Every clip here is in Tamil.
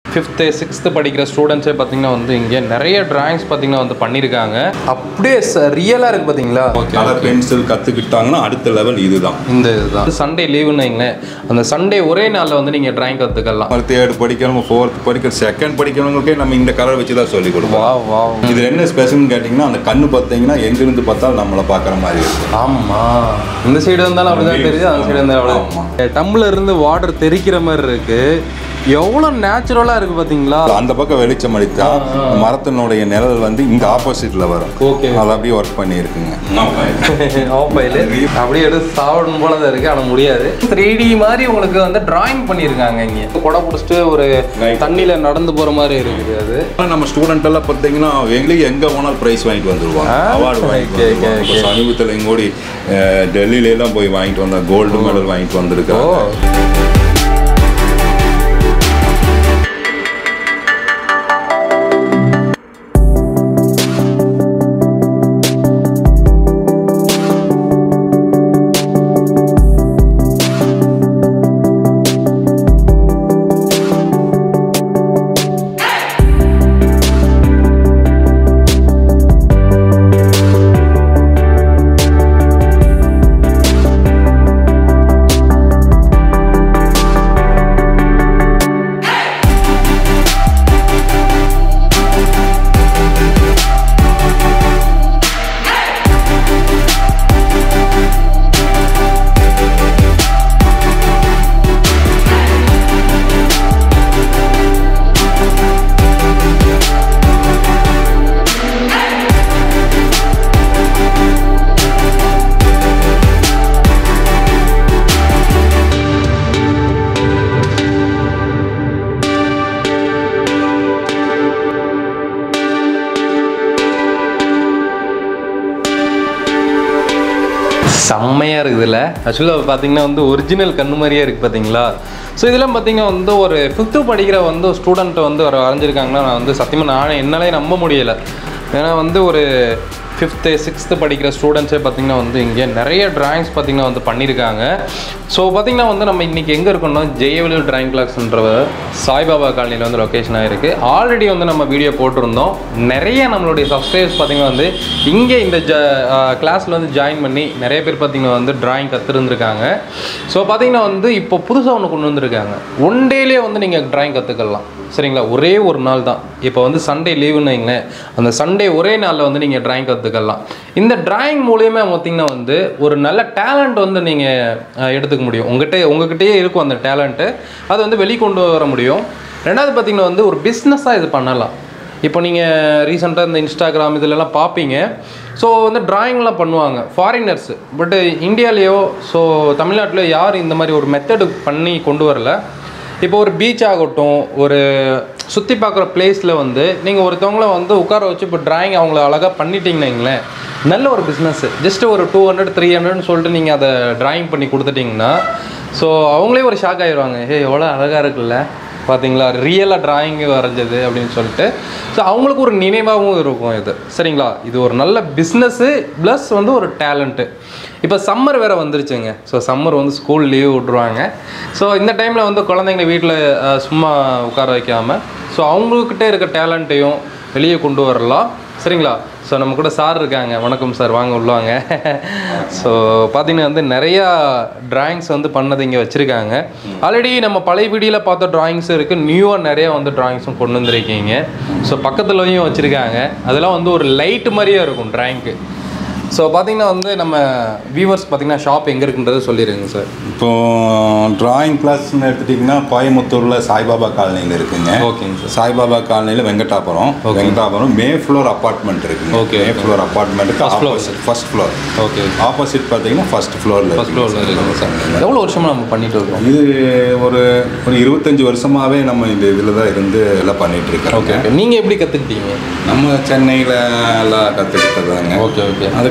ஃபிஃப்த்து சிக்ஸ்த்து படிக்கிற ஸ்டூடெண்ட்ஸே பார்த்தீங்கன்னா வந்து இங்கே நிறைய டிராயிங்ஸ் பார்த்தீங்கன்னா வந்து பண்ணியிருக்காங்க அப்படியே ரியலாக இருக்குது பார்த்தீங்களா கலர் பென்சில் கற்றுக்கிட்டாங்கன்னா அடுத்த லெவல் இதுதான் இந்த இதுதான் சண்டே லீவுன்னு வைங்களேன் அந்த சண்டே ஒரே நாளில் வந்து நீங்கள் டிராயிங் கற்றுக்கலாம் நம்ம தேர்ட் படிக்கிறவங்க ஃபோர்த் படிக்கிற செகண்ட் படிக்கிறவங்களுக்கே நம்ம இந்த கலர் வச்சு தான் சொல்லி கொடுப்போம் வா வா இது என்ன ஸ்பெஷல்னு கேட்டிங்கன்னா அந்த கண்ணு பார்த்தீங்கன்னா எங்கிருந்து பார்த்தாலும் நம்மளை பார்க்குற மாதிரி இருக்கும் ஆமா இந்த சைடு வந்தாலும் அப்படிதான் தெரியுது அந்த சைடு வந்தாலும் ஆமா. அப்படிதான் டம்ளர் இருந்து வாட்டர் தெறிக்கிற மாதிரி இருக்கு எவ்வளோ நேச்சுரலா இருக்கு பாத்தீங்களா அந்த பக்கம் வெளிச்சம் அடித்தா மரத்தினுடைய நிழல் வந்து இங்க ஆப்போசிட்ல வரும் Okay. அது அப்படியே ஒர்க் பண்ணியிருக்குங்க ஆப்பாயில் அப்படியே எடுத்து சாப்பிடணும் போல தான் இருக்கு ஆனா முடியாது த்ரீ டி மாதிரி உங்களுக்கு வந்து டிராயிங் பண்ணியிருக்காங்க இங்க கொடை பிடிச்சிட்டு ஒரு Right. தண்ணியில நடந்து போற மாதிரி இருக்குது அது ஆனா நம்ம ஸ்டூடெண்ட் எல்லாம் பார்த்தீங்கன்னா எங்களுக்கு எங்க போனாலும் ப்ரைஸ் வாங்கிட்டு வந்துருவாங்க ஆ? அவார்டு வாங்கிட்டு Okay, okay, வந்துருவாங்க இப்போ சமீபத்தில் எங்கூடி டெல்லியில எல்லாம் போய் வாங்கிட்டு வந்த கோல்டு மெடல் வாங்கிட்டு ஓ வந்திருக்காங்க செம்மையாக இருக்குதுல்ல ஆக்சுவலாக பார்த்தீங்கன்னா வந்து ஒரிஜினல் கண்ணு மாதிரியே இருக்குது பார்த்தீங்களா ஸோ இதெல்லாம் பார்த்தீங்கன்னா வந்து ஒரு ஃபிஃப்த்து படிக்கிற வந்து ஸ்டூடெண்ட்டை வந்து ஒரு வரைஞ்சிருக்காங்கன்னா நான் வந்து சத்தியமாக நான் என்னாலே நம்ப முடியலை ஏன்னா வந்து ஒரு ஃபிஃப்த்து சிக்ஸ்த்து படிக்கிற ஸ்டூடெண்ட்ஸே பார்த்தீங்கன்னா வந்து இங்கே நிறைய டிராயிங்ஸ் பார்த்தீங்கன்னா வந்து பண்ணியிருக்காங்க ஸோ பார்த்தீங்கன்னா வந்து நம்ம இன்றைக்கி எங்கே இருக்கோம்னா ஜெயவெளி டிராயிங் கிளாஸ்ன்ற சாய்பாபா காலனியில் வந்து லொக்கேஷன் ஆகிருக்கு ஆல்ரெடி வந்து நம்ம வீடியோ போட்டிருந்தோம் நிறைய நம்மளுடைய சப்ஸ்கிரைபர்ஸ் பார்த்தீங்கன்னா வந்து இங்கே இந்த ஜ கிளாஸில் வந்து ஜாயின் பண்ணி நிறைய பேர் பார்த்தீங்கன்னா வந்து டிராயிங் கற்றுருந்துருக்காங்க ஸோ பார்த்தீங்கன்னா வந்து இப்போ புதுசாக ஒன்று கொண்டு வந்திருக்காங்க ஒன் டேலேயே வந்து நீங்கள் டிராயிங் கற்றுக்கலாம் சரிங்களா ஒரே ஒரு நாள் தான் இப்போ வந்து சண்டே லீவுன்னு வைங்களேன் அந்த சண்டே ஒரே நாளில் வந்து நீங்கள் டிராயிங் கற்றுக்கலாம் இந்த டிராயிங் மூலியமாக பார்த்தீங்கன்னா வந்து ஒரு நல்ல டேலண்ட் வந்து நீங்கள் எடுத்துக்க முடியும் உங்ககிட்ட உங்ககிட்டயே இருக்கும் அந்த டேலண்ட்டு அதை வந்து வெளிக்கொண்டு வர முடியும் ரெண்டாவது பார்த்தீங்கன்னா வந்து ஒரு பிஸ்னஸாக இது பண்ணலாம் இப்போ நீங்கள் ரீசெண்டாக இந்த இன்ஸ்டாகிராம் இதிலெல்லாம் பார்ப்பீங்க ஸோ வந்து டிராயிங்லாம் பண்ணுவாங்க ஃபாரினர்ஸு பட்டு இந்தியாலேயோ ஸோ தமிழ்நாட்டிலோ யாரும் இந்த மாதிரி ஒரு மெத்தடு பண்ணி கொண்டு வரல இப்போ ஒரு பீச் ஆகட்டும் ஒரு சுற்றி பார்க்குற பிளேஸில் வந்து நீங்கள் ஒருத்தவங்கள வந்து உட்கார வச்சு இப்போ டிராயிங் அவங்கள அழகாக பண்ணிட்டீங்கன்னு வைங்களேன் நல்ல ஒரு பிஸ்னஸ் ஜஸ்ட் ஒரு டூ ஹண்ட்ரட் த்ரீ ஹண்ட்ரட்னு சொல்லிட்டு நீங்கள் அதை டிராயிங் பண்ணி கொடுத்துட்டிங்கன்னா ஸோ அவங்களே ஒரு ஷாக் ஆயிடுவாங்க ஏ எவ்வளோ அழகாக இருக்குல்ல பார்த்தீங்களா ரியலாக டிராயிங் வரைஞ்சது அப்படின்னு சொல்லிட்டு ஸோ அவங்களுக்கு ஒரு நினைவாகவும் இருக்கும் இது சரிங்களா இது ஒரு நல்ல பிஸ்னஸ்ஸு ப்ளஸ் வந்து ஒரு டேலண்ட்டு இப்போ சம்மர் வேறு வந்துருச்சுங்க ஸோ சம்மர் வந்து ஸ்கூல் லீவ் விட்ருவாங்க ஸோ இந்த டைமில் வந்து குழந்தைங்கள வீட்டில் சும்மா உட்கார வைக்காமல் ஸோ அவங்கக்கிட்ட இருக்க டேலண்ட்டையும் வெளியே கொண்டு வரலாம் சரிங்களா ஸோ நம்ம கூட சார் இருக்காங்க வணக்கம் சார் வாங்க உள்ளாங்க ஸோ பார்த்தீங்கன்னா வந்து நிறையா டிராயிங்ஸ் வந்து பண்ணது இங்கே வச்சுருக்காங்க ஆல்ரெடி நம்ம பழைய வீடியோவில் பார்த்த டிராயிங்ஸும் இருக்குது நியூவாக நிறைய வந்து டிராயிங்ஸும் கொண்டு வந்திருக்கீங்க ஸோ பக்கத்துலயும் வச்சுருக்காங்க அதெல்லாம் வந்து ஒரு லைட் மாதிரியே இருக்கும் டிராயிங்க்கு ஸோ பார்த்தீங்கன்னா வந்து நம்ம வியூவர்ஸ் பார்த்தீங்கன்னா ஷாப் எங்கே இருக்குன்றது சொல்லிடுங்க சார் இப்போ டிராயிங் கிளாஸ்னு எடுத்துட்டிங்கன்னா கோயம்புத்தூரில் சாய்பாபா காலனியில் இருக்குங்க ஓகேங்க சார் சாய்பாபா காலனியில் Venkatapuram Venkatapuram may flower apartment இருக்குங்க Okay, மே ஃப்ளோர் அப்பார்ட்மெண்ட்டுக்கு First floor. Opposite first floor okay opposite பார்த்தீங்கன்னா ஃபர்ஸ்ட் ஃப்ளோரில் ஃபர்ஸ்ட் ஃப்ளோரில் இருக்குங்க சார் எவ்வளோ வருஷமாக நம்ம பண்ணிட்டு இருக்கோம் இது ஒரு ஒரு இருபத்தஞ்சி வருஷமாவே நம்ம இந்த இதில் தான் இருந்து எல்லாம் பண்ணிட்டு ஓகே இருக்கிறோம் ஓகே நீங்கள் எப்படி கற்றுக்கிட்டீங்க நம்ம சென்னையில் எல்லாம் கற்றுக்கிட்டதாங்க ஓகே ஓகே அதுக்கப்புறம்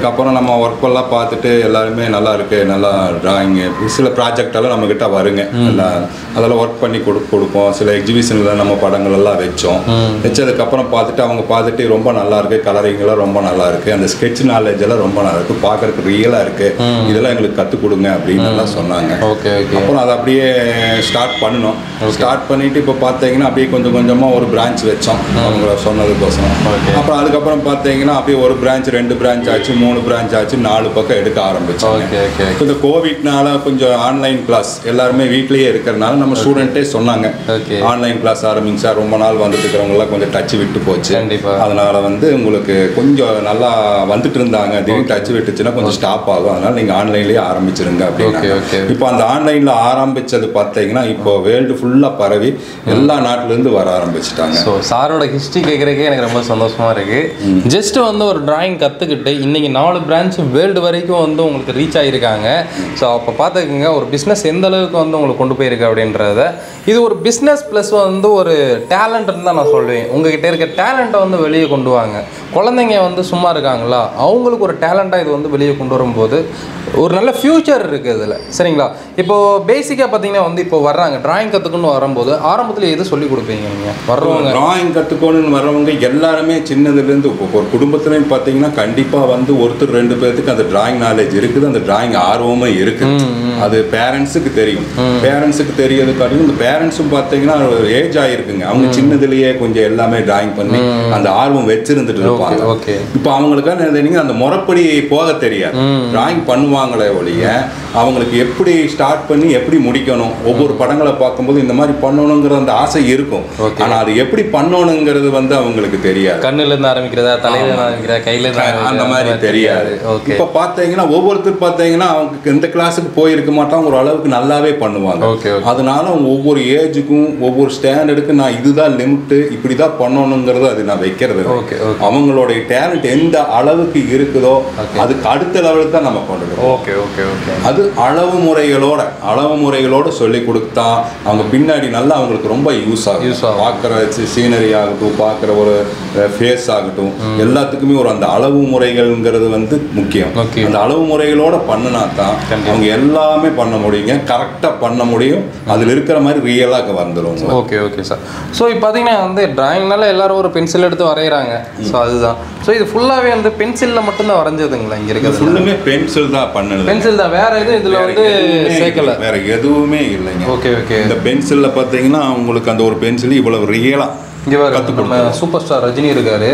அதுக்கப்புறம் நம்ம ஒர்க் எல்லாம் பார்த்துட்டு எல்லாருமே நல்லா இருக்கு நல்லா டிராயிங்கு சில ப்ராஜெக்ட் எல்லாம் நம்ம கிட்ட வருங்க எல்லாம் அதெல்லாம் ஒர்க் பண்ணி கொடு கொடுப்போம் சில எக்ஸிபிஷன்ல நம்ம படங்கள் எல்லாம் வச்சோம் வச்சதுக்கப்புறம் பார்த்துட்டு அவங்க பார்த்துட்டு ரொம்ப நல்லா இருக்கு கலரிங் எல்லாம் ரொம்ப நல்லா இருக்கு அந்த ஸ்கெட்ச் நாலேஜ் எல்லாம் ரொம்ப நல்லா இருக்கு பார்க்கறதுக்கு ரியலா இருக்கு இதெல்லாம் எங்களுக்கு கற்றுக் கொடுங்க அப்படின்னு எல்லாம் சொன்னாங்க ஓகே ஓகே அப்புறம் அதை அப்படியே ஸ்டார்ட் பண்ணணும் ஸ்டார்ட் பண்ணிட்டு இப்போ பார்த்தீங்கன்னா அப்படியே கொஞ்சம் கொஞ்சமாக ஒரு பிரான்ச் வச்சோம் அவங்க சொன்னதுக்கோசரம் Okay. அப்புறம் அதுக்கப்புறம் பார்த்தீங்கன்னா அப்படியே ஒரு பிரான்ச் ரெண்டு பிரான்ச் ஆச்சு மூணு பிரான்ச் ஆச்சு நாலு பக்கம் எடுக்க ஆரம்பிச்சோம் ஓகே ஓகே இப்போ இந்த கோவிட்னால கொஞ்சம் ஆன்லைன் கிளாஸ் எல்லாருமே வீட்லயே இருக்கிறனால நம்ம ஸ்டூடெண்ட்டே சொன்னாங்க Okay. ஆன்லைன் கிளாஸ் ஆரம்பிங்க சார் ரொம்ப நாள் வந்துட்டு இருக்கிறவங்கலாம் கொஞ்சம் டச் விட்டு போச்சு கண்டிப்பா. அதனால வந்து உங்களுக்கு கொஞ்சம் நல்லா வந்துட்டு இருந்தாங்க திடீர்னு டச் விட்டுச்சுன்னா கொஞ்சம் ஸ்டாப் ஆகும் அதனால நீங்க ஆன்லைன்லயே ஆரம்பிச்சிருங்க Okay, okay. அப்படின்னா இப்போ அந்த ஆன்லைன்ல ஆரம்பிச்சது பார்த்தீங்கன்னா இப்போ வேர்ல்டு ஃபுல்லா பரவி எல்லா நாட்டுல இருந்து வர ஆரம்பிச்சிட்டாங்க ஸோ சாரோட ஹிஸ்ட்ரி கேட்குறக்கே எனக்கு ரொம்ப சந்தோஷமா இருக்கு ஜஸ்ட் வந்து ஒரு டிராயிங் கற்றுக்கிட்டு இன்னைக்கு நாலு பிரான்ச் வேர்ல்டு வரைக்கும் வந்து உங்களுக்கு ரீச் ஆகியிருக்காங்க ஸோ அப்போ பார்த்துக்கோங்க ஒரு பிஸ்னஸ் எந்த அளவுக்கு வந்து உங்களுக்கு கொண்டு போயிருக்கு அப்படின்றத இது ஒரு பிஸ்னஸ் ப்ளஸ் வந்து ஒரு டேலண்ட்னு தான் நான் சொல்லுவேன் உங்ககிட்ட இருக்க டேலண்ட்டை வந்து வெளியே கொண்டு வாங்க குழந்தைங்க வந்து சும்மா இருக்காங்களா அவங்களுக்கு ஒரு டேலண்ட்டாக இது வந்து வெளியே கொண்டு வரும்போது ஒரு நல்ல ஃப்யூச்சர் இருக்குது இதில் சரிங்களா இப்போ பேசிக்காக பார்த்தீங்கன்னா வந்து இப்போ வர்றாங்க டிராயிங் கற்றுக்கணும்னு வரும்போது ஆரம்பத்தில் எது சொல்லி கொடுப்பீங்க நீங்கள் வர்றவங்க டிராயிங் கற்றுக்கணும்னு வர்றவங்க எல்லாருமே சின்னதுலேருந்து இப்போ ஒரு குடும்பத்துலையும் பார்த்தீங்கன்னா கண்டிப்பாக வந்து ஒருத்தர் ரெண்டு பேர்த்துக்கு அந்த டிராயிங் நாலேஜ் இருக்குது அந்த டிராயிங் ஆர்வமும் இருக்குது அது பேரண்ட்ஸுக்கு தெரியும் பேரண்ட்ஸுக்கு தெரியறதுக்காட்டியும் இந்த பேரண்ட்ஸும் பார்த்தீங்கன்னா ஒரு ஏஜ் ஆகிருக்குங்க அவங்க சின்னதுலேயே கொஞ்சம் எல்லாமே டிராயிங் பண்ணி அந்த ஆர்வம் வச்சிருந்துட்டு இருப்பாங்க ஓகே இப்போ அவங்களுக்கான என்னதுன்னா, அந்த முறைப்படி போக தெரியாது டிராயிங் பண்ணுவாங்களே ஒழிய அவங்களுக்கு எப்படி ஸ்டார்ட் பண்ணி எப்படி முடிக்கணும் ஒவ்வொரு படங்களை பார்க்கும்போது இந்த மாதிரி பண்ணணுங்கிற அந்த ஆசை இருக்கும் Okay. ஆனா அது எப்படி பண்ணணுங்கிறது வந்து அவங்களுக்கு தெரியாது கண்ணுல இருந்து ஆரம்பிக்கிறதா தலையில இருந்து ஆரம்பிக்கிறதா கையில இருந்து ஆரம்பிக்கிறதா அந்த மாதிரி தெரியாது ஓகே இப்போ பார்த்தீங்கன்னா ஒவ்வொருத்தர் பார்த்தீங்கன்னா அவங்க இந்த கிளாஸுக்கு போயிருக்க மாட்டாங்க ஒரு அளவுக்கு நல்லாவே பண்ணுவாங்க ஓகே ஓகே அதனால அவங்க ஒவ்வொரு ஏஜுக்கும் ஒவ்வொரு ஸ்டாண்டர்டுக்கு நான் இதுதான் லிமிட்டு இப்படி தான் பண்ணணுங்கிறது அது நான் வைக்கிறது இல்லை. ஓகே ஓகே அவங்களுடைய டேலண்ட் எந்த அளவுக்கு இருக்குதோ அதுக்கு அடுத்த லெவலுக்கு தான் நம்ம கொண்டு போகணும் ஓகே ஓகே ஓகே அது அளவு முறைகளோட அளவு முறைகளோட சொல்லி கொடுத்தா அவங்க பின்னாடி நல்லா அவங்களுக்கு ரொம்ப யூஸ் ஆகும் Use ஆகும். பார்க்குற சீனரி ஆகட்டும் பார்க்குற ஒரு ஃபேஸ் ஆகட்டும் எல்லாத்துக்குமே ஒரு அந்த அளவு முறைகள்ங்கிறது வந்து முக்கியம் முக்கியம். அந்த அளவு முறைகளோட பண்ணினா தான் கண்டிப்பா. அவங்க எல்லாமே பண்ண முடியுங்க கரெக்டாக பண்ண முடியும் அதில் இருக்கிற மாதிரி ரியலாக வந்துடும் ஓகே ஓகே சார் ஸோ இப்போ பார்த்தீங்கன்னா வந்து டிராயிங்னால எல்லாரும் ஒரு பென்சில் எடுத்து வரைகிறாங்க ஸோ அதுதான் ஸோ இது ஃபுல்லாகவே வந்து பென்சிலில் மட்டும்தான் வரைஞ்சதுங்களா இங்கே இருக்கிறது ஃபுல்லுமே பென்சில் தான் பண்ணுது பென்சில் தான் வேற எதுவும் இதில் வந்து சேர்க்கல வேற எதுவுமே இல்லைங்க ஓகே ஓகே இந்த பென்சில்ல பார்த்தீங்கன்னா உங்களுக்கு அந்த ஒரு பென்சில் இவ்வளவு ரியலா இங்கே பாருங்க கத்துக் நம்ம சூப்பர் ஸ்டார் ரஜினி இருக்காரு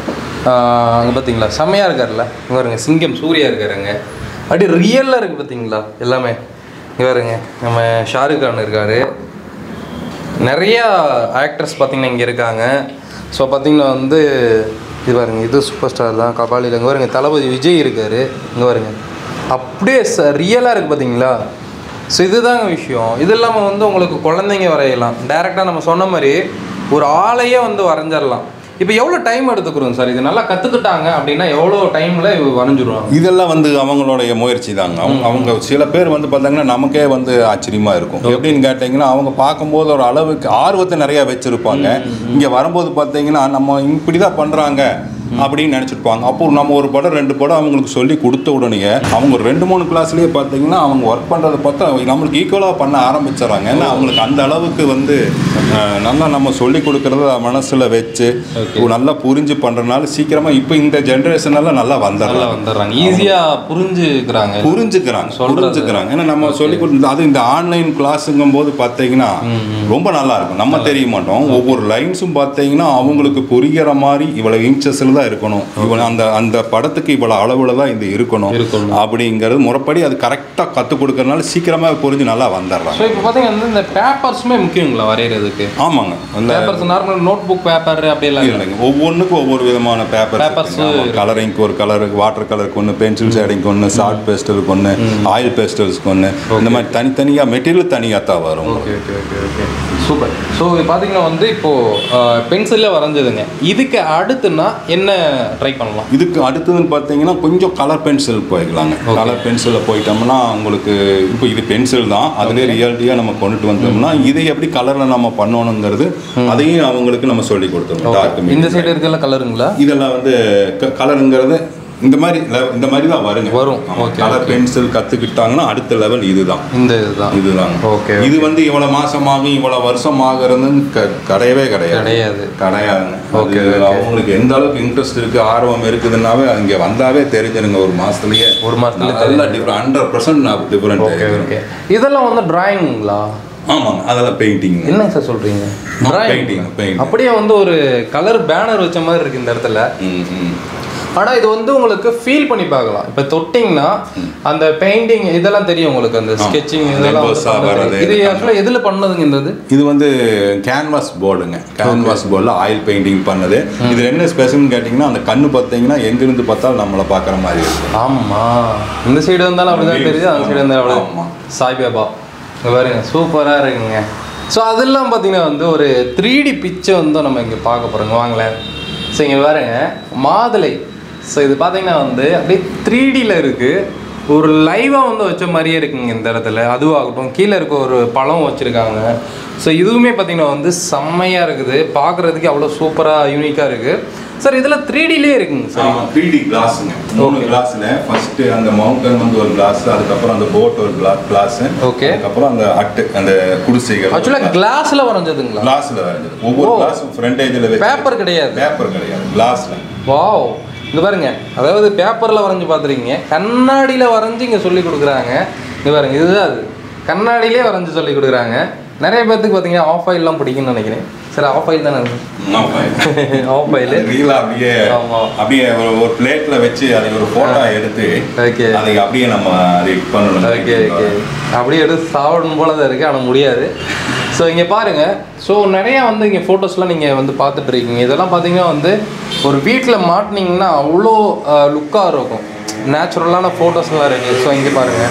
அங்கே பார்த்தீங்களா செம்மையாக இருக்கார்ல இங்கே பாருங்க சிங்கம் சூர்யா இருக்காருங்க அப்படியே ரியலாக இருக்குது பார்த்தீங்களா எல்லாமே இங்கே பாருங்க நம்ம ஷாருக் கான் இருக்காரு நிறையா ஆக்ட்ரஸ் பார்த்தீங்கன்னா இங்கே இருக்காங்க ஸோ பார்த்தீங்கன்னா வந்து இது பாருங்க இது சூப்பர் ஸ்டார் தான் கபாலியில் இங்கே பாருங்க தளபதி விஜய் இருக்காரு இங்கே பாருங்க அப்படியே ச ரியலாக இருக்குது பார்த்தீங்களா ஸோ இதுதாங்க விஷயம் இது இல்லாமல் வந்து உங்களுக்கு குழந்தைங்க வரையலாம் டேரெக்டாக நம்ம சொன்ன மாதிரி ஒரு ஆளையே வந்து வரைஞ்சிடலாம் இப்போ எவ்வளோ டைம் எடுத்துக்கிறோம் சார் இது நல்லா கற்றுக்கிட்டாங்க அப்படின்னா எவ்வளோ டைமில் வரைஞ்சிருவாங்க இதெல்லாம் வந்து அவங்களுடைய முயற்சி தாங்க அவங்க அவங்க சில பேர் வந்து பார்த்தாங்கன்னா நமக்கே வந்து ஆச்சரியமா இருக்கும் எப்படின்னு கேட்டிங்கன்னா அவங்க பார்க்கும்போது ஒரு அளவுக்கு ஆர்வத்தை நிறைய வச்சிருப்பாங்க இங்க வரும்போது பார்த்தீங்கன்னா நம்ம இப்படி தான் பண்றாங்க அப்படின்னு நினச்சிருப்பாங்க அப்போ நம்ம ஒரு படம் ரெண்டு படம் அவங்களுக்கு சொல்லி கொடுத்த உடனே அவங்க ஒரு ரெண்டு மூணு கிளாஸ்லேயே பார்த்தீங்கன்னா அவங்க ஒர்க் பண்ணுறதை பார்த்தா நம்மளுக்கு ஈக்குவலாக பண்ண ஆரம்பிச்சிடறாங்க ஏன்னா அவங்களுக்கு அந்த அளவுக்கு வந்து அஹ், நல்லா நம்ம சொல்லி கொடுக்கறத மனசில் வச்சு நல்லா புரிஞ்சு பண்ணுறதுனால சீக்கிரமாக இப்போ இந்த ஜென்ரேஷனெல்லாம் நல்லா நல்லா வந்துடுறாங்க வந்துடுறாங்க ஈஸியாக புரிஞ்சுக்கிறாங்க புரிஞ்சுக்கிறாங்க சொல்றது. புரிஞ்சுக்கிறாங்க ஏன்னா நம்ம சொல்லி கொடுத்து அது இந்த ஆன்லைன் கிளாஸுங்கும் போது பார்த்தீங்கன்னா ரொம்ப நல்லா இருக்கும் நம்ம தெரிய மாட்டோம் ஒவ்வொரு லைன்ஸும் பார்த்தீங்கன்னா அவங்களுக்கு புரிகிற மாதிரி இவ்வளவு இன்ச்சஸில் தான் இருக்கணும் இவ்வளோ அந்த அந்த படத்துக்கு இவ்வளோ அளவில் தான் இது இருக்கணும் இருக்கணும். அப்படிங்கிறது முறைப்படி அது கரெக்டாக கற்றுக் கொடுக்கறதுனால சீக்கிரமாக புரிஞ்சு நல்லா வந்துடுறாங்க ஸோ இப்போ பார்த்தீங்கன்னா இந்த பேப்பர்ஸுமே முக்கியங்களா வரைகிறதுக்கு ஆமாங்க அந்த papers normal notebook paper அப்படியெல்லாம் இல்லை இல்லைங்க ஒவ்வொன்றுக்கும் ஒவ்வொரு விதமான பேப்பர் Papers கலரிங்க்கு ஒரு கலர் வாட்டர் கலருக்கு ஒன்று பென்சில் ஷேடிங்க்கு ஒன்று ஷார்ட் பேஸ்டலுக்கு ஒன்று ஆயில் பேஸ்டல்ஸ்க்கு ஒன்று இந்த மாதிரி தனித்தனியாக மெட்டீரியல் தனியாக தான் வரும் okay okay okay okay super so பார்த்தீங்கன்னா வந்து இப்போது பென்சிலில் வரைஞ்சதுங்க இதுக்கு அடுத்துன்னா என்ன ட்ரை பண்ணலாம் இதுக்கு அடுத்ததுன்னு பார்த்தீங்கன்னா கொஞ்சம் கலர் பென்சில் போய்க்கலாங்க கலர் பென்சிலில் போயிட்டோம்னா உங்களுக்கு இப்போ இது பென்சில் தான் அதுலேயே ரியாலிட்டியாக நம்ம கொண்டுட்டு வந்தோம்னா இதை எப்படி கலரில் நம்ம பண்ணணுங்கிறது அதையும் அவங்களுக்கு நம்ம சொல்லி கொடுத்துருவோம் டார்க் இந்த சைடு இருக்கல கலருங்களா இதெல்லாம் வந்து கலருங்கிறது இந்த மாதிரி level- இந்த மாதிரி தான் வருங்க வரும். Okay, colour okay. பென்சில் கற்றுக்கிட்டாங்கன்னா அடுத்த லெவல் இதுதான் இந்த இதுதான் இதுதாங்க Okay, இது வந்து இவ்வளவு மாசமாகும் இவ்வளவு வருஷம் ஆகுறதுன்னு க- கிடையவே கிடையாது கிடையாது கிடையாதுங்க Okay, அது okay. அவங்களுக்கு எந்த அளவுக்கு இன்ட்ரெஸ்ட் இருக்கு ஆர்வம் இருக்குதுன்னாவே இங்க வந்தாவே தெரிஞ்சிருங்க ஒரு மாசத்துலயே ஒரு மாசத்துல நல்ல different hundred percent different okay okay இதெல்லாம் வந்து டிராயிங்களா ஆமாங்க அதெல்லாம் பெயிண்டிங் என்னங்க சார் சொல்றீங்க Drawing. பெயிண்டிங் பெயிண்டிங் அப்படியே வந்து ஒரு கலர் பேனர் வச்ச மாதிரி இருக்கு இந்த இடத்துல ம் ம் ஆனா இது வந்து உங்களுக்கு ஃபீல் பண்ணி பார்க்கலாம் இப்ப தொட்டிங்கன்னா அந்த பெயிண்டிங் இதெல்லாம் தெரியும் உங்களுக்கு அந்த ஸ்கெட்சிங் இதெல்லாம் வந்து Numbers ஆ பண்ணது. வர்றது, இது ஆக்சுவலா எதுல பண்ணதுங்க இந்த இது இது வந்து கேன்வாஸ் போர்டுங்க கேன்வாஸ் போர்டில் ஆயில் பெயிண்டிங் பண்ணது இது என்ன ஸ்பெஷல்னு கேட்டிங்கன்னா அந்த கண்ணு பார்த்தீங்கன்னா எங்கிருந்து பார்த்தாலும் நம்மளை பார்க்குற மாதிரி இருக்கும் ஆமா இந்த சைடு வந்தாலும் அப்படிதான் தெரியுது அந்த சைடு வந்தாலும் ஆமா. அப்படிதான் சாய்பாபா இங்க பாருங்க சூப்பரா இருக்குங்க ஸோ அதெல்லாம் பார்த்தீங்கன்னா வந்து ஒரு த்ரீ டி பிக்சை வந்து நம்ம இங்கே பார்க்க போகிறோங்க வாங்களேன் ஸோ இங்கே பாருங்க மாதுளை ஸோ இது பார்த்தீங்கன்னா வந்து அப்படியே த்ரீ டியில் இருக்குது ஒரு லைவாக வந்து வச்ச மாதிரியே இருக்குங்க இந்த இடத்துல அதுவாகட்டும் கீழே இருக்க ஒரு பழம் வச்சுருக்காங்க ஸோ இதுவுமே பார்த்தீங்கன்னா வந்து செம்மையாக இருக்குது பார்க்குறதுக்கு அவ்வளோ சூப்பராக யூனிக்காக இருக்குது சார் இதில் த்ரீ டிலே இருக்குங்க சார் ஆமாம் த்ரீ டி கிளாஸுங்க மூணு கிளாஸில் ஃபர்ஸ்ட்டு அந்த மவுண்டன் வந்து ஒரு கிளாஸ் அதுக்கப்புறம் அந்த போட் ஒரு கிளாஸ் கிளாஸ் Okay. அதுக்கப்புறம் அந்த அட்டு அந்த குடிசைகள் ஆக்சுவலாக கிளாஸில் வரைஞ்சதுங்களா கிளாஸில் வரைஞ்சது ஒவ்வொரு கிளாஸும் ஃப்ரண்டேஜில் வச்சு பேப்பர் கிடையாது பேப்பர் கிடையாது கிளாஸில் வாவ் இங்க பாருங்க அதாவது பேப்பர்ல வரைஞ்சு பார்த்துருக்கீங்க கண்ணாடியில வரைஞ்சு இங்க சொல்லி கொடுக்குறாங்க இங்க பாருங்க இதுதான் அது கண்ணாடியிலே வரைஞ்சு சொல்லி கொடுக்குறாங்க நிறைய பேர்த்துக்கு பார்த்தீங்கன்னா ஆஃப் ஆயில்லாம் பிடிக்கும்னு நினைக்கிறேன் சரி ஆஃப் ஆயில் தானே ஆஃப் ஆயில் ரீல அப்படியே ஆமா. அப்படியே ஒரு ஒரு பிளேட்ல வச்சு அதை ஒரு போட்டோ எடுத்து ஓகே அதை அப்படியே நம்ம அதை இது பண்ணணும் ஓகே ஓகே அப்படியே எடுத்து சாப்பிடணும் போல தான் இருக்குது ஆனால் முடியாது ஸோ இங்கே பாருங்கள் ஸோ நிறையா வந்து இங்கே ஃபோட்டோஸ்லாம் நீங்கள் வந்து பார்த்துட்டு இருக்கீங்க இதெல்லாம் பார்த்தீங்கன்னா வந்து ஒரு வீட்டில் மாட்டினீங்கன்னா அவ்வளோ லுக்காக இருக்கும் நேச்சுரலான ஃபோட்டோஸ்லாம் இருக்குது ஸோ இங்கே பாருங்கள்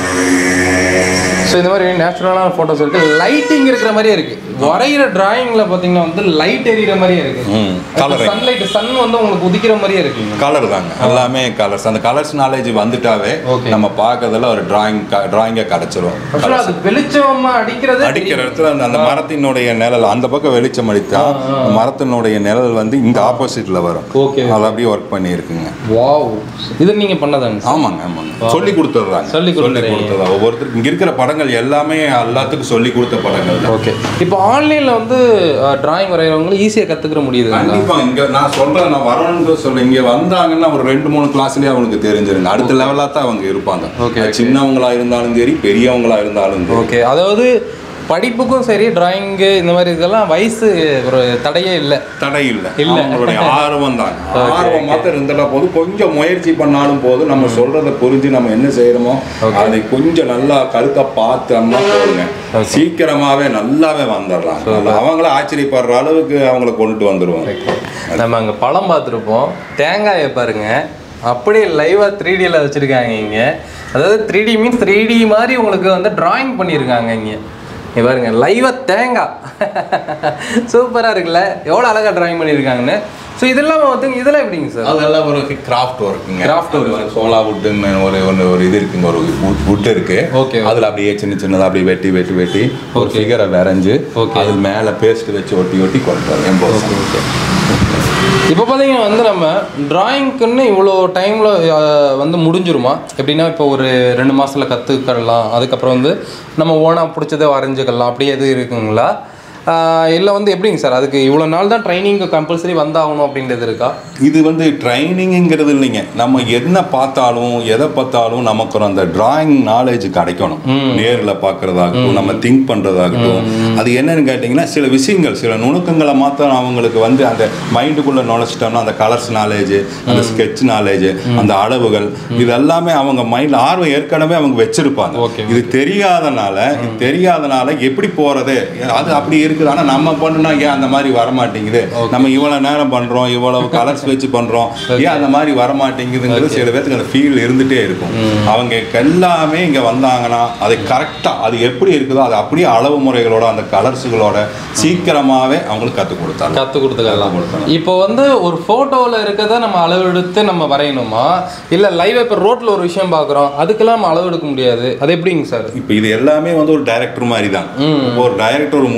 ஸோ இந்த மாதிரி நேச்சுரலான ஃபோட்டோஸ் இருக்குது லைட்டிங் இருக்கிற மாதிரியே இருக்குது வரைகிற டிராயிங்கில் பார்த்தீங்கன்னா வந்து லைட் எரியிற மாதிரியே இருக்குது ம் கலர் சன்லைட் சன் வந்து உங்களுக்கு உதிக்கிற மாதிரியே இருக்குங்க கலர் தாங்க எல்லாமே கலர்ஸ் அந்த கலர்ஸ் நாலேஜ் வந்துட்டாவே Okay. நம்ம பார்க்கறதுல ஒரு டிராயிங் டிராயிங்கை கிடைச்சிரும் ஆக்சுவலாக அது வெளிச்சமா அடிக்கிறது அடிக்கிற இடத்துல அந்த அந்த மரத்தினுடைய நிழல் அந்த பக்கம் வெளிச்சம் அடித்தா மரத்தினுடைய நிழல் வந்து இந்த ஆப்போசிட்ல வரும் ஓகே அது அப்படியே ஒர்க் பண்ணியிருக்குங்க வாவ் இது நீங்கள் பண்ணதாங்க சார் ஆமாங்க ஆமாங்க சொல்லி கொடுத்துட்றாங்க சொல்லி கொடுத்துறீங்க. கொடுத்ததா ஒவ்வொருத்தருக்கு இங்க இருக்கிற படங்கள் எல்லாமே எல்லாத்துக்கும் சொல்லி கொடுத்த படங்கள் தான் ஓகே இப்போ ஆன்லைனில் வந்து டிராயிங் வரைகிறவங்களும் ஈஸியாக கற்றுக்கிற முடியுதுங்களா கண்டிப்பா இங்க நான் சொல்றேன் நான் வரணும்னு சொல்றேன் இங்க வந்தாங்கன்னா ஒரு ரெண்டு மூணு கிளாஸ்லயே அவங்களுக்கு தெரிஞ்சிருங்க அடுத்த லெவலா தான் அவங்க இருப்பாங்க Okay, அது சின்னவங்களா இருந்தாலும் சரி பெரியவங்களா இருந்தாலும் சரி ஓகே அதாவது படிப்புக்கும் சரி டிராயிங்கு இந்த மாதிரி இதெல்லாம் வயசு ஒரு தடையே இல்லை தடை இல்லை இல்ல. அவங்களுடைய ஆர்வம் தான் ஆர்வம் மாத்திரம் இருந்துட்டா போது கொஞ்சம் முயற்சி பண்ணாலும் போது நம்ம சொல்றத புரிஞ்சு நம்ம என்ன செய்யறோமோ அதை கொஞ்சம் நல்லா கருத்தா பார்த்தோம்னா போதுங்க சீக்கிரமாவே நல்லாவே வந்துடுறாங்க அவங்கள ஆச்சரியப்படுற அளவுக்கு அவங்கள கொண்டுட்டு வந்துருவாங்க நம்ம அங்கே பழம் பார்த்துருப்போம் தேங்காயை பாருங்க அப்படியே லைவாக த்ரீ டியில் வச்சுருக்காங்க இங்கே அதாவது three D means three D மாதிரி உங்களுக்கு வந்து டிராயிங் பண்ணியிருக்காங்க இங்கே இங்க பாருங்க லைவாக தேங்காய் சூப்பராக இருக்குல்ல எவ்வளோ அழகாக டிராயிங் பண்ணியிருக்காங்கன்னு ஸோ இதெல்லாம் வந்து இதெல்லாம் எப்படிங்க சார் அதெல்லாம் ஒரு கிராஃப்ட் ஒர்க்குங்க Craft work. சோலா வுட்டுன்னு ஒரு ஒன்று ஒரு இது இருக்குங்க ஒரு வுட் இருக்கு Okay, அதுல அப்படியே சின்ன சின்னதா அப்படியே வெட்டி வெட்டி வெட்டி ஒரு ஃபிகரை வரைஞ்சு Okay. அது மேல பேஸ்ட் வச்சு ஒட்டி ஒட்டி கொண்டு வரோம் எம்போஸ் ஓகே இப்போ பார்த்தீங்கன்னா வந்து நம்ம டிராயிங்க்குன்னு இவ்வளோ டைமில் வந்து முடிஞ்சிருமா எப்படின்னா இப்போ ஒரு ரெண்டு மாதத்தில் கற்றுக்கலாம் அதுக்கப்புறம் வந்து நம்ம ஓனாக பிடிச்சதை வரைஞ்சிக்கலாம் அப்படி எது இருக்குங்களா இல்லை வந்து எப்படிங்க சார் அதுக்கு இவ்வளோ நாள் தான் ட்ரைனிங்க்கு கம்பல்சரி வந்தாகணும் அப்படின்றது இருக்கா இது வந்து ட்ரைனிங்கிறது இல்லைங்க நம்ம என்ன பார்த்தாலும் எதை பார்த்தாலும் நமக்கு ஒரு அந்த டிராயிங் நாலேஜ் கிடைக்கணும் நேரில் பார்க்கறதாகட்டும் நம்ம திங்க் பண்ணுறதாகட்டும் அது என்னன்னு கேட்டிங்கன்னா சில விஷயங்கள் சில நுணுக்கங்களை மாத்திரம் அவங்களுக்கு வந்து அந்த மைண்டுக்குள்ளே நுழைச்சிட்டோம்னா அந்த கலர்ஸ் நாலேஜ் அந்த ஸ்கெட்ச் நாலேஜ் அந்த அளவுகள் இது எல்லாமே அவங்க மைண்டில் ஆர்வம் ஏற்கனவே அவங்க வச்சிருப்பாங்க Okay. இது தெரியாதனால இது தெரியாதனால எப்படி போறது அது அப்படி இருக்குது ஆனா நம்ம பண்ணுனா ஏன் அந்த மாதிரி வர மாட்டேங்குது நம்ம இவ்வளவு நேரம் பண்றோம் இவ்வளவு கலர்ஸ் வச்சு பண்றோம் ஏன் அந்த மாதிரி வர மாட்டேங்குதுங்கிறது சில பேருக்கு அந்த ஃபீல் இருந்துட்டே இருக்கும் அவங்க எல்லாமே இங்க வந்தாங்கன்னா அது கரெக்டா அது எப்படி இருக்குதோ அது அப்படியே அளவு முறைகளோட அந்த கலர்ஸுகளோட சீக்கிரமாவே அவங்களுக்கு கற்றுக் கொடுத்தாங்க கற்றுக் கொடுத்துக்கலாம் கத்துக் கொடுத்தலாம். இப்போ வந்து ஒரு ஃபோட்டோவில் இருக்கிறத நம்ம அளவெடுத்து நம்ம வரையணுமா இல்லை லைவ் இப்போ ரோட்டில் ஒரு விஷயம் பார்க்குறோம் அதுக்கெல்லாம் நம்ம அளவெடுக்க முடியாது அது எப்படிங்க சார் இப்போ இது எல்லாமே வந்து ஒரு டைரக்டர் மாதிரி தான் இப்போ ஒரு டைரக்டர் ஒரு மூவி எடுக்கிறாங்க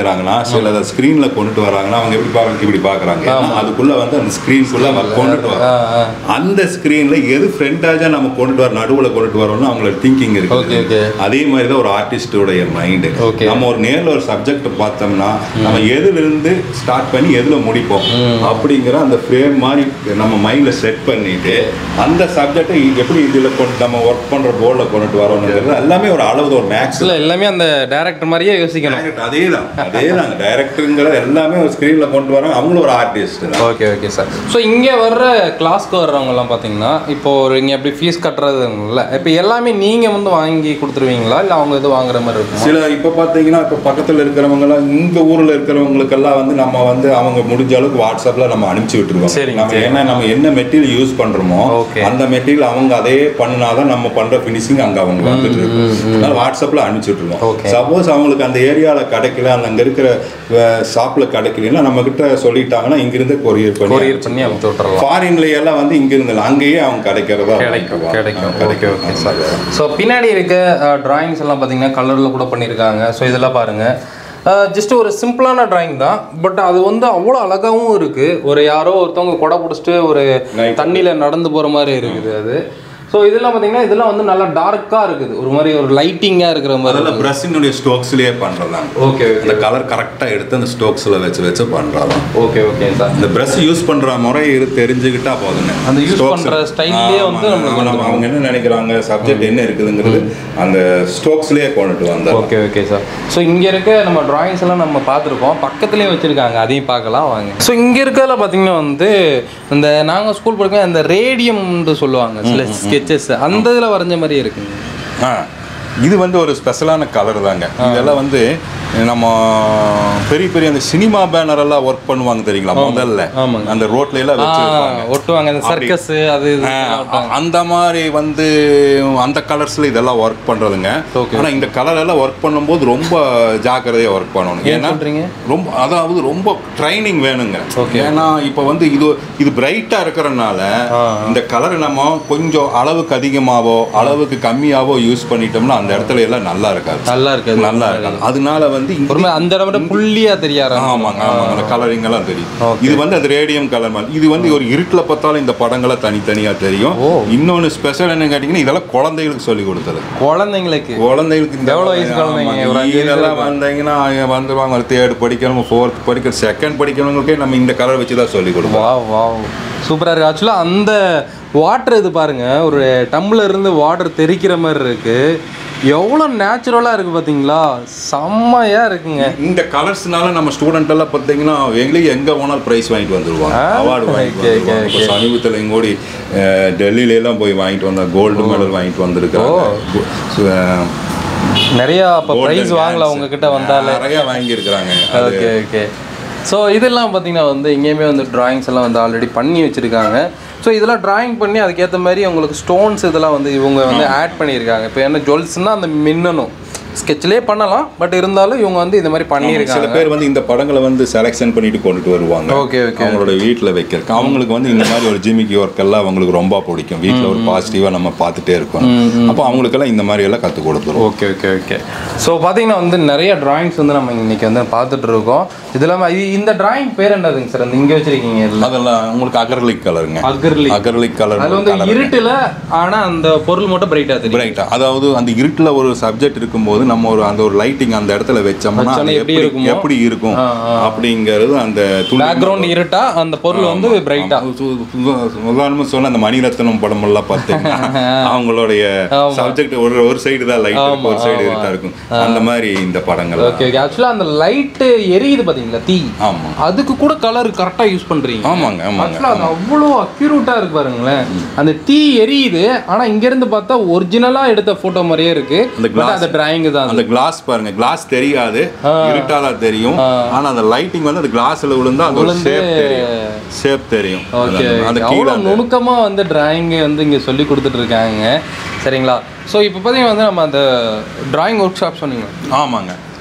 எடுக்கிறாங்கன்னா சில ஸ்க்ரீன்ல கொண்டுட்டு வராங்கன்னா அவங்க எப்படி பார்க்க இப்படி பார்க்கறாங்க ஏன்னா அதுக்குள்ள வந்து அந்த ஸ்க்ரீன்குள்ள கொண்டுட்டு ஆ, வராங்க ஆ. அந்த ஸ்க்ரீன்ல எது ஃப்ரண்டாஜா நம்ம கொண்டுட்டு வர நடுவுல கொண்டுட்டு வரோம்னு அவங்களோட திங்கிங் Okay, இருக்கு okay. அதே மாதிரி தான் ஒரு ஆர்டிஸ்டோடைய மைண்டு Okay. நம்ம ஒரு நேர்ல ஒரு சப்ஜெக்ட் பார்த்தோம்னா நம்ம எதுல இருந்து ஸ்டார்ட் பண்ணி எதுல முடிப்போம் அப்படிங்கிற அந்த ஃப்ரேம் மாதிரி நம்ம மைண்ட்ல செட் பண்ணிட்டு அந்த சப்ஜெக்டை எப்படி இதுல கொண்டு நம்ம ஒர்க் பண்ற போர்டில் கொண்டுட்டு வரோம்ங்கிறது எல்லாமே ஒரு அளவு ஒரு மேக்ஸ் இல்ல எல்லாமே அந்த டேரக்டர் மாதிரியே யோசிக்கணும் அதே தான் அதே தான் டைரக்டருங்கிற எல்லாமே ஒரு ஸ்க்ரீன்ல கொண்டு வராங்க அவங்களும் ஒரு ஆர்டிஸ்ட் தான் ஓகே ஓகே சார் ஸோ இங்கே வர்ற கிளாஸ்க்கு வர்றவங்கலாம் பார்த்தீங்கன்னா இப்போ ஒரு இங்கே எப்படி ஃபீஸ் கட்டுறதுங்கள இப்போ எல்லாமே நீங்கள் வந்து வாங்கி கொடுத்துருவீங்களா இல்லை அவங்க இது வாங்குற மாதிரி இருக்குமா சில இப்போ பார்த்தீங்கன்னா இப்போ பக்கத்தில் இருக்கிறவங்கலாம் இந்த ஊரில் இருக்கிறவங்களுக்கெல்லாம் வந்து நம்ம வந்து அவங்க முடிஞ்ச அளவுக்கு வாட்ஸ்அப்பில் நம்ம அனுப்பிச்சு விட்டுருவோம் சரிங்க, நம்ம சரி. ஏன்னா நம்ம என்ன மெட்டீரியல் யூஸ் பண்ணுறோமோ Okay. அந்த மெட்டீரியல் அவங்க அதே பண்ணினாதான் நம்ம பண்ணுற ஃபினிஷிங் அங்கே அவங்க வந்துட்டு இருக்கும் அதனால வாட்ஸ்அப்பில் அனுப்பிச்சு விட்டுருவோம் Okay. சப்போஸ் அவங்களுக்கு அந்த ஏரியாவில் கிடைக்கல அந்த அங்கே இருக்கிற ஷாப்பில் கிடைக்கலன்னா நம்ம கிட்ட சொல்லிட்டாங்கன்னா இங்கிருந்து கொரியர் பண்ணி கொரியர் பண்ணி அனுப்பிச்சு விட்டுறலாம் ஃபாரின்ல எல்லாம் வந்து இங்கிருந்து அங்கேயே அவங்க கிடைக்கிறதா கிடைக்கும் வாங்கிக்குவாங்க. கிடைக்கும் ஆ, ஓகே ஓகே சார் ஆமாங்க. ஸோ பின்னாடி இருக்க டிராயிங்ஸ் எல்லாம் பார்த்தீங்கன்னா கலரில் கூட பண்ணியிருக்காங்க ஸோ இதெல்லாம் பாருங்கள் ஜஸ்ட் ஒரு சிம்பிளான டிராயிங் தான் பட் அது வந்து அவ்வளோ அழகாகவும் இருக்குது ஒரு யாரோ ஒருத்தவங்க கொடை பிடிச்சிட்டு ஒரு Night. தண்ணியில் நடந்து போகிற மாதிரி இருக்குது அது ஸோ இதெல்லாம் பார்த்தீங்கன்னா இதெல்லாம் வந்து நல்லா டார்க்காக இருக்குது ஒரு மாதிரி ஒரு லைட்டிங்காக இருக்கிற மாதிரி அதெல்லாம் பிரஷினுடைய ஸ்டோக்ஸ்லயே பண்றதாங்க ஓகே அந்த கலர் கரெக்டா எடுத்து அந்த ஸ்டோக்ஸ்ல வச்சு வச்சு பண்றதாம் ஓகே ஓகே சார் இந்த பிரஷ் யூஸ் பண்ற முறை இரு- தெரிஞ்சுக்கிட்டா போதுங்க அந்த use Strokes- பண்ற styleலயே வந்து ஆமா, நம்மளுக்கு ஆமா, அவங்க என்ன நினைக்கிறாங்க சப்ஜெக்ட் என்ன இருக்குதுங்கிறது அந்த ஸ்டோக்ஸ்லயே கொண்டுட்டு வந்தார் ஓகே ஓகே சார் ஸோ இங்கே இருக்க நம்ம டிராயிங்ஸ் எல்லாம் நம்ம பார்த்துருக்கோம் பக்கத்துலேயே வச்சுருக்காங்க அதையும் பார்க்கலாம் வாங்க ஸோ இங்கே இருக்கிறதுல பார்த்தீங்கன்னா வந்து இந்த நாங்கள் ஸ்கூல் படிக்கும் அந்த ரேடியம்னு சொல்லுவாங்க சில ஸ்கெச்சஸ் அந்த இதில் வரைஞ்ச மாதிரி இருக்குங்க ஆ இது வந்து ஒரு ஸ்பெஷலான கலர் தாங்க இதெல்லாம் வந்து நம்ம பெரிய பெரிய அந்த சினிமா பேனர் எல்லாம் ஒர்க் பண்ணுவாங்க தெரியுங்களா முதல்ல ஆமாங்க. அந்த ரோட்ல எல்லாம் வச்சிருப்பாங்க ஆ, ஒட்டுவாங்க அந்த சர்க்கஸ் அது இது ஆ, அந்த மாதிரி வந்து அந்த கலர்ஸ்ல இதெல்லாம் ஒர்க் பண்றதுங்க Okay. ஆனா இந்த கலர் எல்லாம் ஒர்க் பண்ணும்போது ரொம்ப ஜாக்கிரதையா ஒர்க் பண்ணணும் ஏன் ஏன்னா சொல்றீங்க? ரொம்ப அதாவது ரொம்ப ட்ரைனிங் வேணுங்க Okay. ஏன்னா இப்போ வந்து இது இது பிரைட்டா இருக்கிறனால ஆ. இந்த கலர் நம்ம கொஞ்சம் அளவுக்கு அதிகமாவோ அளவுக்கு கம்மியாவோ யூஸ் பண்ணிட்டோம்னா அந்த இடத்துல எல்லாம் நல்லா இருக்காது நல்லா இருக்கு நல்லா இருக்காது அதனால வந்து இங்க- ஒரு மாதிரி அந்த இடம் மட்டும் புள்ளியாக தெரிய ஆரம்பிக்கும். ஆமாங்க ஆமாங்க அந்த கலரிங் எல்லாம் தெரியும் Okay. இது வந்து அது ரேடியம் கலர் மாதிரி இது வந்து ஒரு இருட்டில் பார்த்தாலும் இந்த படங்களை தனித்தனியா தெரியும் ஓ. இன்னொன்னு ஸ்பெஷல் என்ன கேட்டிங்கன்னா இதெல்லாம் குழந்தைகளுக்கு சொல்லி கொடுத்தது குழந்தைங்களுக்கு குழந்தைகளுக்கு இந்த எவ்வளவு வயசு குழந்தைங்க? ஆமாங்க. ஒரு அஞ்சு வயசு இதெல்லாம் வந்தீங்கன்னா அவங்க வந்துருவாங்க ஒரு தேர்ட் படிக்கணும் ஃபோர்த் படிக்கிற செகண்ட் படிக்கிறவங்களுக்கே நம்ம இந்த கலர் வச்சு தான் சொல்லி கொடுப்போம் வா வா சூப்பராக இருக்கு ஆக்சுவலாக அந்த வாட்டர் இது பாருங்க ஒரு டம்ளர் இருந்து வாட்டர் தெறிக்கிற மாதிரி இருக்கு எவ்வளோ நேச்சுரலாக இருக்கு பார்த்தீங்களா செம்மையா இருக்குங்க இந்த கலர்ஸ்னால நம்ம ஸ்டூடெண்ட் எல்லாம் பார்த்தீங்கன்னா எங்களுக்கு எங்க போனாலும் ப்ரைஸ் வாங்கிட்டு வந்துருவாங்க ஆ, அவார்டு வாங்கிட்டு okay, okay, வந்துருவாங்க இப்போ சமீபத்தில் எங்கூடி அஹ், டெல்லியில எல்லாம் போய் வாங்கிட்டு வந்தாங்க கோல்டு மெடல் வாங்கிட்டு வந்திருக்காங்க நிறையா அப்போ ப்ரைஸ் வாங்கல உங்ககிட்ட வந்தாலே நிறைய வாங்கியிருக்கிறாங்க ஓகே ஓகே ஸோ இதெல்லாம் பார்த்தீங்கன்னா வந்து இங்கேயுமே வந்து டிராயிங்ஸ் எல்லாம் வந்து ஆல்ரெடி பண்ணி வச்சுருக்காங்க ஸோ இதெல்லாம் டிராயிங் பண்ணி அதுக்கேற்ற மாதிரி உங்களுக்கு ஸ்டோன்ஸ் இதெல்லாம் வந்து இவங்க வந்து ஆட் பண்ணியிருக்காங்க இப்போ என்ன ஜுவல்ஸ்னால் அந்த மின்னணும் ஸ்கெட்ச்லேயே பண்ணலாம் பட் இருந்தாலும் இவங்க வந்து இந்த மாதிரி சில பண்ணியிருக்காங்க பேர் வந்து இந்த படங்களை வந்து செலெக்ஷன் பண்ணிட்டு கொண்டுட்டு வருவாங்க ஓகே ஓகே அவங்களோட வீட்டில் வைக்கிறதுக்கு அவங்களுக்கு வந்து இந்த மாதிரி ஒரு ஜிமிக்கி ஒர்க் எல்லாம் அவங்களுக்கு ரொம்ப பிடிக்கும் வீட்டில் ஒரு பாசிட்டிவாக நம்ம பார்த்துட்டே இருக்கோம் அப்போ அவங்களுக்கெல்லாம் இந்த மாதிரி எல்லாம் கற்றுக் கொடுத்துருவோம் ஓகே ஓகே ஓகே ஸோ பார்த்தீங்கன்னா வந்து நிறைய டிராயிங்ஸ் வந்து நம்ம இன்னைக்கு வந்து பார்த்துட்டு இருக்கோம் இது இல்லாமல் இது இந்த டிராயிங் பேர் என்னதுங்க சார் அந்த இங்கே வச்சிருக்கீங்க இல்லை அதெல்லாம் உங்களுக்கு அகர்லிக் கலருங்க அகர்லி அகர்லிக் கலர் அது வந்து இருட்டுல ஆனா அந்த பொருள் மட்டும் பிரைட்டா தெரியும் பிரைட்டா அதாவது அந்த இருட்டில் ஒரு சப்ஜெக்ட் இருக்கும்போது நம்ம ஒரு அந்த ஒரு லைட்டிங் அந்த இடத்துல வச்சோம்னா அது வச்சோன்னே எப்படி எப்படி இருக்குமோ? எப்படி இருக்கும் ஆ, ஆ. அப்படிங்கிறது அந்த துளி பேக்ரவுண்ட் இருட்டா அந்த பொருள் வந்து பிரைட்டா ஆமா. சு- சு- உதாரணமா சொன்ன அந்த மணிரத்னம் படம் எல்லாம் பார்த்தீங்கன்னா அவங்களுடைய சப்ஜெக்ட் ஒரு ஒரு சைடு தான் லைட் இருக்கும் ஒரு சைடு இருட்டா இருக்கும் அந்த மாதிரி இந்த படங்கள் ஓகே ஓகே ஆக்சுவலா அந்த லைட் எரியுது பாத்தீங்களா தீ ஆமா அதுக்கு கூட கலர் கரெக்டா யூஸ் பண்றீங்க ஆமாங்க ஆமாங்க ஆக்சுவலா அது அவ்வளோ அக்யூரேட்டா இருக்கு பாருங்களேன் அந்த தீ எரியுது ஆனா இங்க இருந்து பார்த்தா ஒரிஜினலா எடுத்த போட்டோ மாதிரியே இருக்கு அந்த பட் அந்த டிராயிங் தான் அது. அந்த கிளாஸ் பாருங்க கிளாஸ் தெரியாது இருட்டால தெரியும் ஆனா அந்த லைட்டிங் வந்து அந்த கிளாஸ்ல விழுந்தா அந்த ஒரு ஷேப் தெரியும் ஷேப் தெரியும் ஓகே அந்த கீழே அவ்வளோ நுணுக்கமா வந்து டிராயிங் வந்து இங்க சொல்லி கொடுத்துட்டு இருக்காங்க சரிங்களா ஸோ இப்போ பார்த்தீங்கன்னா வந்து நம்ம அந்த டிராயிங் ஒர்க் ஷாப் சொன்னீங்க ஆமாங்க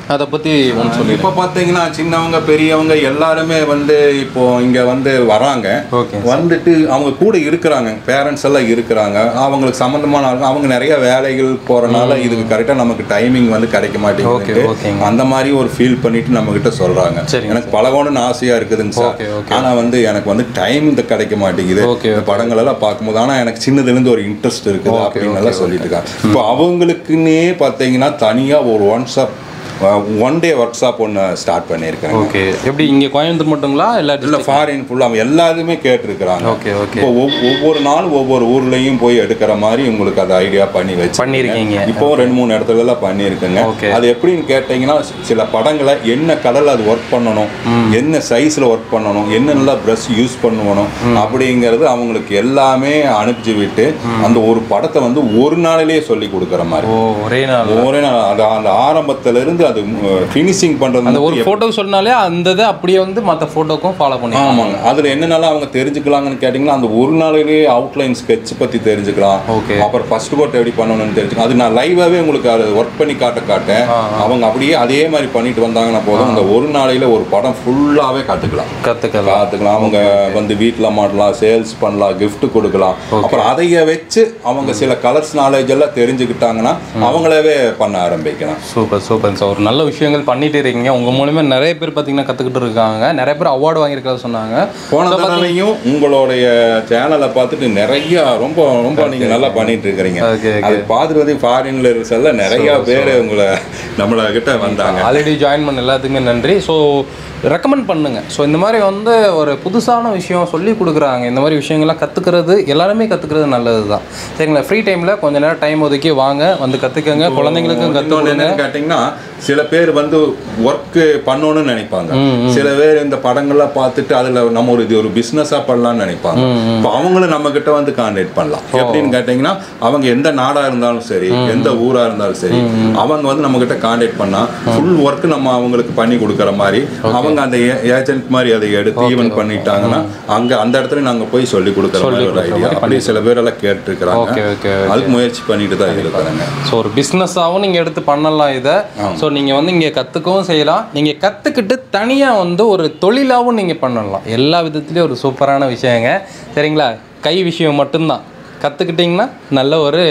அதை பற்றி ஒன்று சொல்லி இப்போ பார்த்தீங்கன்னா சின்னவங்க பெரியவங்க எல்லாருமே வந்து இப்போ இங்க வந்து வராங்க ஓகே வந்துட்டு அவங்க கூட இருக்கிறாங்க பேரண்ட்ஸ் எல்லாம் இருக்கிறாங்க அவங்களுக்கு சம்மந்தமான ஆளுங்க அவங்க நிறைய வேலைகள் போறனால இதுக்கு கரெக்டாக நமக்கு டைமிங் வந்து கிடைக்க ஓகே மாட்டேங்குது ஓகேங்க அந்த மாதிரி ஒரு ஃபீல் பண்ணிட்டு நம்ம கிட்ட சொல்றாங்க சரிங்க எனக்கு பழகணும்னு ஆசையா இருக்குதுங்க சார் ஓகே ஓகே ஆனா வந்து எனக்கு வந்து டைம் இந்த கிடைக்க மாட்டேங்குது ஓகே இந்த படங்கள் எல்லாம் பார்க்கும்போது ஆனா எனக்கு சின்னதுல இருந்து ஒரு இன்ட்ரெஸ்ட் இருக்குது ஓகே, அப்படின்னு எல்லாம் சொல்லிட்டு இருக்காங்க இப்போ அவங்களுக்குன்னே பார்த்தீங்கன்னா தனியா ஒரு one shop one day workshop ஒன்று ஸ்டார்ட் பண்ணியிருக்காங்க ஓகே எப்படி இங்கே கோயம்புத்தூர் மட்டுங்களா இல்லை இல்ல ஃபாரின் ஃபுல்லாக அவங்க எல்லாருமே கேட்டிருக்கிறாங்க ஓகே ஓகே இப்போ ஒவ்- ஒவ்வொரு நாளும் ஒவ்வொரு ஊர்லயும் போய் எடுக்கிற மாதிரி உங்களுக்கு அதை ஐடியா பண்ணி வச்சு பண்ணியிருக்கீங்க இப்போ ரெண்டு மூணு இடத்துல எல்லாம் பண்ணியிருக்குங்க ஓகே. அது எப்படின்னு கேட்டீங்கன்னா சில படங்களை என்ன கலர்ல அது ஒர்க் பண்ணணும் என்ன சைஸ்ல ஒர்க் பண்ணணும் என்னென்ன ப்ரஷ் யூஸ் பண்ணணும் அப்படிங்கிறது அவங்களுக்கு எல்லாமே அனுப்பிச்சு விட்டு அந்த ஒரு படத்தை வந்து ஒரு நாளிலேயே சொல்லி கொடுக்குற மாதிரி ஓ ஒரே நாள் ஒரே நாள் அது அந்த ஆரம்பத்துல இருந்து அது ஃபினிஷிங் பண்றது அந்த ஒரு மட்டும் ஃபோட்டோ சொன்னாலே அந்த இதை அப்படியே வந்து மற்ற ஃபோட்டோக்கும் ஃபாலோ பண்ணி ஆமாங்க அதுல என்னென்னலாம் அவங்க தெரிஞ்சுக்கலாங்கன்னு கேட்டிங்கன்னா அந்த ஒரு நாளிலேயே அவுட்லைன் ஸ்கெட்ச் பத்தி தெரிஞ்சுக்கலாம் ஓகே அப்புறம் ஃபர்ஸ்ட் கோட் எப்படி பண்ணணும்னு தெரிஞ்சுக்கலாம் அது நான் லைவாவே உங்களுக்கு அதை ஒர்க் பண்ணி காட்ட காட்டேன் அவங்க அப்படியே அதே மாதிரி பண்ணிட்டு வந்தாங்கன்னா போதும் அந்த ஒரு நாளையில ஒரு படம் ஃபுல்லாவே கத்துக்கலாம் கற்றுக்கலாம் பார்த்துக்கலாம் அவங்க வந்து வீட்டில் மாட்டலாம் சேல்ஸ் பண்ணலாம் gift கொடுக்கலாம் அப்புறம் அதைய வச்சு அவங்க சில கலர்ஸ் நாலேஜ் எல்லாம் தெரிஞ்சுக்கிட்டாங்கன்னா அவங்களாவே பண்ண ஆரம்பிக்கலாம் சூப்பர் சூப்பர் சார் ஒரு நல்ல விஷயங்கள் பண்ணிட்டு இருக்கீங்க உங்க மூலியமா நிறைய பேர் பார்த்தீங்கன்னா கற்றுக்கிட்டு இருக்காங்க நிறைய பேர் அவார்டு வாங்கியிருக்கிறத சொன்னாங்க போன தடவையும் உங்களுடைய சேனலை பார்த்துட்டு நிறைய ரொம்ப ரொம்ப நீங்க நல்லா பண்ணிட்டு இருக்கிறீங்க ஓகே அது பார்த்துட்டு வந்து ஃபாரின்ல இருக்க நிறைய பேர் உங்களை நம்மள கிட்ட வந்தாங்க ஆல்ரெடி ஜாயின் பண்ண எல்லாத்துக்குமே நன்றி ஸோ ரெக்கமெண்ட் பண்ணுங்க ஸோ இந்த மாதிரி வந்து ஒரு புதுசான விஷயம் சொல்லி கொடுக்குறாங்க இந்த மாதிரி விஷயங்கள்லாம் கற்றுக்கிறது எல்லாருமே கற்றுக்கிறது நல்லது தான் சரிங்களா ஃப்ரீ டைமில் கொஞ்ச நேரம் டைம் ஒதுக்கி வாங்க வந்து கற்றுக்கங்க குழந்தைங்களுக்கும் கற்றுக் இன்னொன்னு கொடுங்க என்னன்னு கேட்டிங்கன்னா சில பேர் வந்து ஒர்க் பண்ணணும்னு நினைப்பாங்க சில பேர் இந்த படங்கள்லாம் பார்த்துட்டு அதுல நம்ம ஒரு இது ஒரு பிசினஸா பண்ணலாம்னு நினைப்பாங்க இப்போ அவங்களும் நம்ம கிட்ட வந்து கான்டாக்ட் பண்ணலாம் எப்படின்னு கேட்டிங்கன்னா அவங்க எந்த நாடா இருந்தாலும் சரி எந்த ஊரா இருந்தாலும் சரி அவங்க வந்து நம்ம கிட்ட கான்டாக்ட் பண்ணா ஃபுல் ஒர்க் நம்ம அவங்களுக்கு பண்ணி கொடுக்குற மாதிரி அவங்க அந்த ஏஜென்ட் மாதிரி அதை எடுத்து ஈவன் பண்ணிட்டாங்கன்னா அங்க அந்த இடத்துல நாங்க போய் சொல்லி கொடுக்குற மாதிரி ஒரு ஐடியா அப்படி சில பேர் எல்லாம் கேட்டுருக்கிறாங்க ஓகே ஓகே அதுக்கு முயற்சி பண்ணிட்டு தான் இருக்கிறாங்க ஸோ ஒரு பிஸ்னஸாகவும் நீங்கள் எடுத்து பண்ணலாம் இதை ஸோ நீங்கள் வந்து இங்கே கற்றுக்கவும் செய்யலாம் நீங்கள் கற்றுக்கிட்டு தனியாக வந்து ஒரு தொழிலாகவும் நீங்கள் பண்ணலாம் எல்லா விதத்துலேயும் ஒரு சூப்பரான விஷயங்க சரிங்களா கை விஷயம் மட்டும்தான் கற்றுக்கிட்டிங்கன்னா நல்ல ஒரு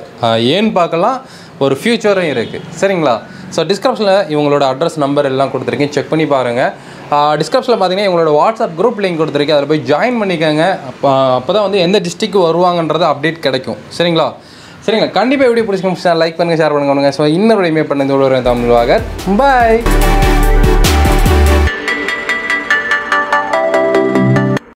ஏன் பார்க்கலாம் ஒரு ஃப்யூச்சரும் இருக்குது சரிங்களா ஸோ டிஸ்கிரிப்ஷனில் இவங்களோட அட்ரஸ் நம்பர் எல்லாம் கொடுத்துருக்கேன் செக் பண்ணி பாருங்கள் டிஸ்கிரிப்ஷனில் பார்த்தீங்கன்னா இவங்களோட வாட்ஸ்அப் குரூப் லிங்க் கொடுத்துருக்கேன் அதில் போய் ஜாயின் பண்ணிக்கோங்க அப்போ அப்போ தான் வந்து எந்த டிஸ்ட்ரிக்ட் வருவாங்கன்றது அப்டேட் கிடைக்கும் சரிங்களா சரிங்களா கண்டிப்பாக வீடியோ பிடிச்சிங்க லைக் பண்ணுங்கள் ஷேர் பண்ணுங்க ஸோ இன்னொரு இமே பண்ணது தமிழ் வாகர் பாய்